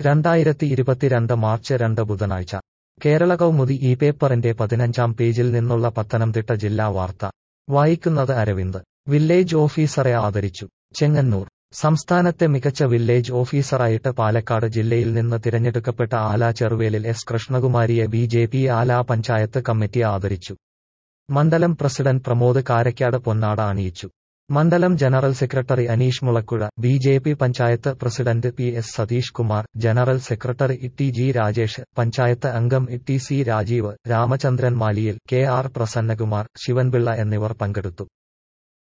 രണ്ടായിരത്തി ഇരുപത്തിരണ്ട് മാർച്ച് രണ്ട് ബുധനാഴ്ച കേരള കൗമുദി ഈ പേപ്പറിന്റെ പതിനഞ്ചാം പേജിൽ നിന്നുള്ള പത്തനംതിട്ട ജില്ലാ വാർത്ത വായിക്കുന്നത് അരവിന്ദ് വില്ലേജ് ഓഫീസറെ ആദരിച്ചു ചെങ്ങന്നൂർ സംസ്ഥാനത്തെ മികച്ച വില്ലേജ് ഓഫീസറായിട്ട് പാലക്കാട് ജില്ലയിൽ നിന്ന് തിരഞ്ഞെടുക്കപ്പെട്ട ആല ചെറുവേലിൽ എസ് കൃഷ്ണകുമാരിയെ B J P Ala panchayat committee ആദരിച്ചു മണ്ഡലം പ്രസിഡന്റ് പ്രമോദ് കാരക്കാട് പൊന്നാട അണിയിച്ചു മണ്ഡലം general secretary Aneesh Mulakkuzha B J P panchayat president P S Satheesh Kumar general secretary T G Rajesh panchayat അംഗം T C Rajeev Ramachandran Maliyil K R Prasannakumar Sivanpillai എന്നിവർ പങ്കെടുത്തു